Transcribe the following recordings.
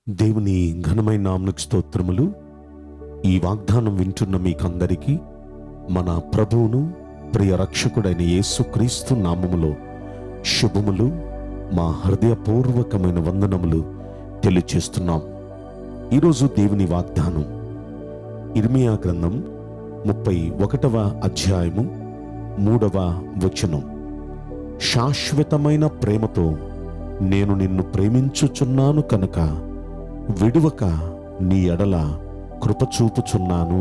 దేవుని ఘనమైన నామకు స్తోత్రములు ఈ వాగ్దానం వింటున్న మీకందరికీ మన ప్రభువును ప్రియ రక్షకుడైన యేసుక్రీస్తు నామములో శుభములు మా హృదయపూర్వకమైన వందనములు తెలియచేస్తున్నాం ఈరోజు దేవుని వాగ్దానం ఇర్మియా గ్రంథం ముప్పై ఒకటవ అధ్యాయము మూడవ వచనం శాశ్వతమైన ప్రేమతో నేను నిన్ను ప్రేమించుచున్నాను కనుక విడువక నీ ఎడల కృప చూపుచున్నాను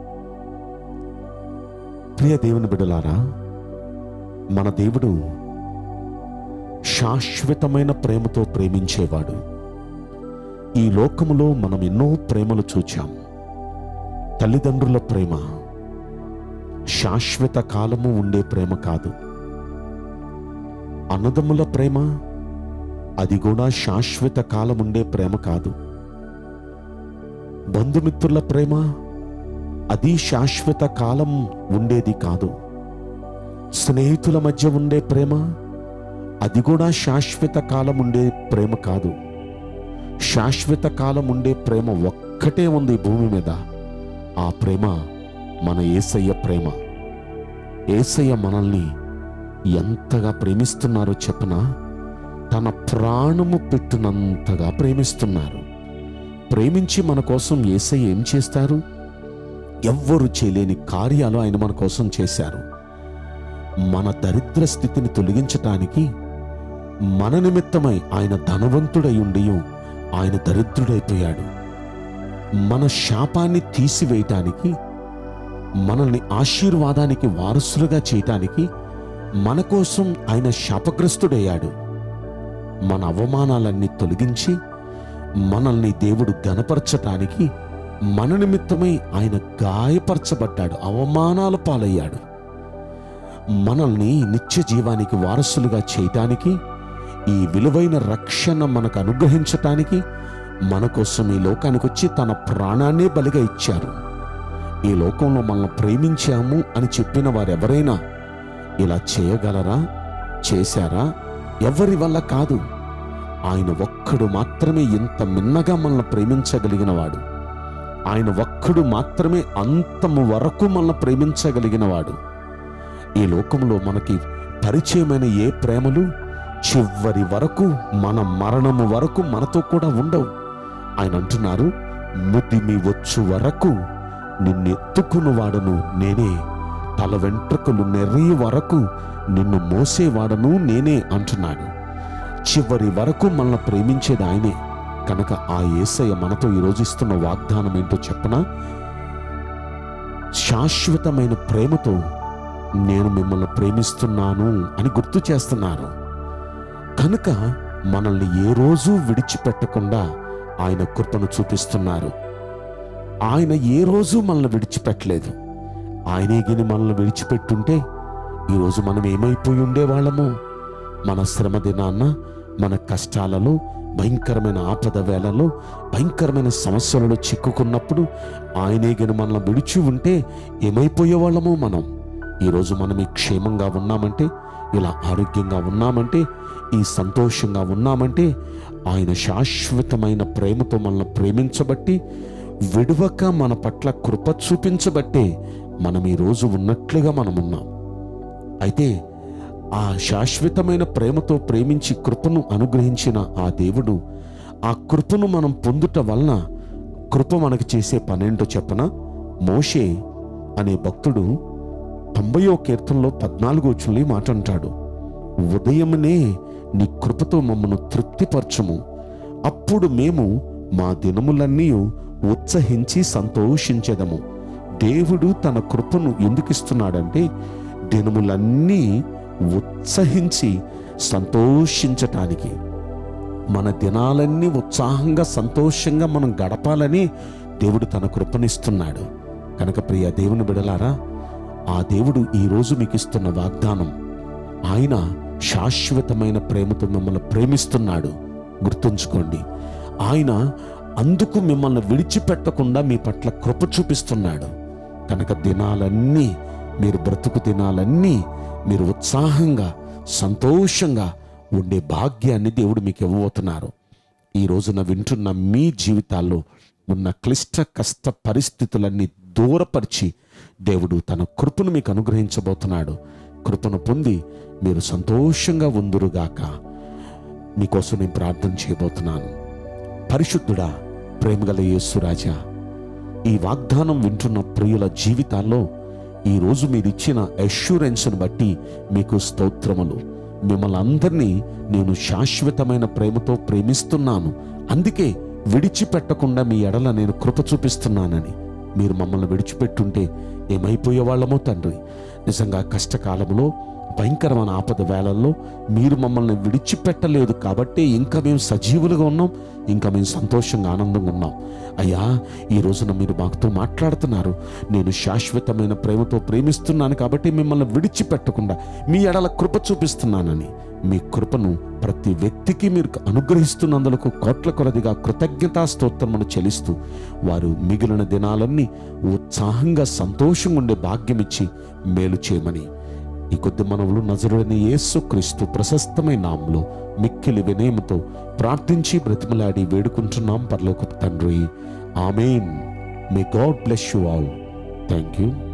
ప్రియ దేవుని బిడలారా మన దేవుడు శాశ్వతమైన ప్రేమతో ప్రేమించేవాడు ఈ లోకములో మనం ఎన్నో ప్రేమలు చూచాం తల్లిదండ్రుల ప్రేమ శాశ్వత కాలము ఉండే ప్రేమ కాదు అన్నదమ్ముల ప్రేమ అది కూడా శాశ్వత కాలం ఉండే ప్రేమ కాదు బంధుమిత్రుల ప్రేమ అది శాశ్వత కాలం ఉండేది కాదు స్నేహితుల మధ్య ఉండే ప్రేమ అది కూడా శాశ్వత కాలం ఉండే ప్రేమ కాదు శాశ్వత కాలం ఉండే ప్రేమ ఒక్కటే ఉంది ఈ భూమి మీద ఆ ప్రేమ మన ఏసయ్య ప్రేమ ఏసయ్య మనల్ని ఎంతగా ప్రేమిస్తున్నారో చెప్పనా తన ప్రాణము పెట్టునంతగా ప్రేమిస్తున్నారు ప్రేమించి మన కోసం ఏసయ్య ఏం చేస్తారు ఎవ్వరు చేయలేని కార్యాలు ఆయన మన కోసం చేశారు మన దరిద్ర స్థితిని తొలగించటానికి మన నిమిత్తమై ఆయన ధనవంతుడై ఉండి ఆయన దరిద్రుడైపోయాడు మన శాపాన్ని తీసివేయటానికి మనల్ని ఆశీర్వాదానికి వారసులుగా చేయటానికి మన కోసం ఆయన శాపగ్రస్తుడయ్యాడు మన అవమానాలన్నీ తొలగించి మనల్ని దేవుడు గనపరచటానికి మన నిమిత్తమై ఆయన గాయపరచబడ్డాడు అవమానాల పాలయ్యాడు మనల్ని నిత్య జీవానికి వారసులుగా చేయటానికి ఈ విలువైన రక్షణ మనకు అనుగ్రహించటానికి మన కోసం ఈ లోకానికి వచ్చి తన ప్రాణాన్నే బలిగా ఇచ్చారు ఈ లోకంలో మనల్ని ప్రేమించాము అని చెప్పిన వారెవరైనా ఇలా చేయగలరా చేశారా ఎవరి వల్ల కాదు ఆయన ఒక్కడు మాత్రమే ఇంత మిన్నగా మనల్ని ప్రేమించగలిగిన వాడు ఆయన ఒక్కడు మాత్రమే అంతము వరకు మనల్ని ప్రేమించగలిగిన వాడు ఈ లోకంలో మనకి పరిచయమైన ఏ ప్రేమలు చివరి వరకు మన మరణము వరకు మనతో కూడా ఉండవు ఆయన అంటున్నారు ముదిమి వచ్చు వరకు నిన్నెత్తుకుని వాడను నేనే తల వెంట్రుకలు నెర్రి వరకు నిన్ను మోసేవాడను నేనే అంటున్నాడు చివరి వరకు మనల్ని ప్రేమించేది ఆయనే కనుక ఆ ఏసయ్య మనతో ఈరోజు ఇస్తున్న వాగ్దానం ఏంటో చెప్పనా శాశ్వతమైన ప్రేమతో నేను మిమ్మల్ని ప్రేమిస్తున్నాను అని గుర్తు చేస్తున్నారు కనుక మనల్ని ఏ రోజు విడిచిపెట్టకుండా ఆయన కృపను చూపిస్తున్నారు ఆయన ఏ రోజు మనల్ని విడిచిపెట్టలేదు ఆయనే గిని మనల్ని విడిచిపెట్టుంటే ఈరోజు మనం ఏమైపోయి ఉండేవాళ్ళము మన శ్రమ దినాన్న మన కష్టాలలో భయంకరమైన ఆపద వేళలో భయంకరమైన సమస్యలలో చిక్కుకున్నప్పుడు ఆయనే గిని మనల్ని విడిచి ఉంటే ఏమైపోయేవాళ్ళము మనం ఈరోజు మనం ఈ క్షేమంగా ఉన్నామంటే ఇలా ఆరోగ్యంగా ఉన్నామంటే ఈ సంతోషంగా ఉన్నామంటే ఆయన శాశ్వతమైన ప్రేమతో మనల్ని ప్రేమించబట్టి విడువక మన పట్ల కృప చూపించబట్టే మనం ఈరోజు ఉన్నట్లుగా మనం ఉన్నాం అయితే ఆ శాశ్వతమైన ప్రేమతో ప్రేమించి కృపను అనుగ్రహించిన ఆ దేవుడు ఆ కృపను మనం పొందుట వలన కృప మనకు చేసే పనేంటో చెప్పన మోషే అనే భక్తుడు తొంభయో కీర్తనలో పద్నాలుగో వచ్చుల్ని మాట అంటాడు ఉదయమునే నీ కృపతో మమ్మను తృప్తిపరచము అప్పుడు మేము మా దినములన్నీ ఉత్సహించి సంతోషించెదము దేవుడు తన కృపను ఎందుకు ఇస్తున్నాడంటే దినములన్నీ ఉత్సహించి సంతోషించటానికి మన దినాలన్నీ ఉత్సాహంగా సంతోషంగా మనం గడపాలని దేవుడు తన కృపనిస్తున్నాడు కనుక ప్రియ దేవుని బిడలారా ఆ దేవుడు ఈరోజు మీకు ఇస్తున్న వాగ్దానం ఆయన శాశ్వతమైన ప్రేమతో మిమ్మల్ని ప్రేమిస్తున్నాడు గుర్తుంచుకోండి ఆయన అందుకు మిమ్మల్ని విడిచిపెట్టకుండా మీ పట్ల కృప చూపిస్తున్నాడు కనుక దినాలన్నీ మీరు బ్రతుకు దినాలన్నీ మీరు ఉత్సాహంగా సంతోషంగా ఉండే భాగ్యాన్ని దేవుడు మీకు ఇవ్వబోతున్నారు ఈ రోజున వింటున్న మీ జీవితాల్లో ఉన్న క్లిష్ట కష్ట పరిస్థితులన్నీ దూరపరిచి దేవుడు తన కృపను మీకు అనుగ్రహించబోతున్నాడు కృపను పొంది మీరు సంతోషంగా ఉందురుగాక మీకోసం నేను ప్రార్థన చేయబోతున్నాను పరిశుద్ధుడా ప్రేమగల యేసురాజా ఈ వాగ్దానం వింటున్న ప్రియుల జీవితాల్లో ఈరోజు మీరు ఇచ్చిన అష్యూరెన్స్ను బట్టి మీకు స్తోత్రములు మిమ్మల్ని అందరినీ నేను శాశ్వతమైన ప్రేమతో ప్రేమిస్తున్నాను అందుకే విడిచిపెట్టకుండా మీ ఎడల నేను కృప చూపిస్తున్నానని మీరు మమ్మల్ని విడిచిపెట్టుంటే ఏమైపోయే వాళ్ళమో తండ్రి నిజంగా కష్టకాలంలో భయంకరమైన ఆపద వేళల్లో మీరు మమ్మల్ని విడిచిపెట్టలేదు కాబట్టి ఇంకా మేము సజీవులుగా ఉన్నాం ఇంకా మేము సంతోషంగా ఆనందంగా ఉన్నాం అయ్యా ఈ రోజున మీరు మాతో మాట్లాడుతున్నారు నేను శాశ్వతమైన ప్రేమతో ప్రేమిస్తున్నాను కాబట్టి మిమ్మల్ని విడిచిపెట్టకుండా మీ ఎడల కృప చూపిస్తున్నానని మీ కృపను ప్రతి వ్యక్తికి మీరు అనుగ్రహిస్తున్నందులకు కోట్ల కొలదిగా కృతజ్ఞతా స్తోత్రమును చెల్లిస్తూ వారు మిగిలిన దినాలన్నీ ఉత్సాహంగా సంతోషంగా ఉండే భాగ్యమిచ్చి మేలు చేయమని ఈ కొద్ది మనవులు నజరుడైన యేసు క్రీస్తు ప్రశస్తమైన నామంలో మిక్కిలి వినయముతో ప్రార్థించి బ్రతిమలాడి వేడుకుంటున్నాం పరలోక తండ్రి amen may God bless you all thank you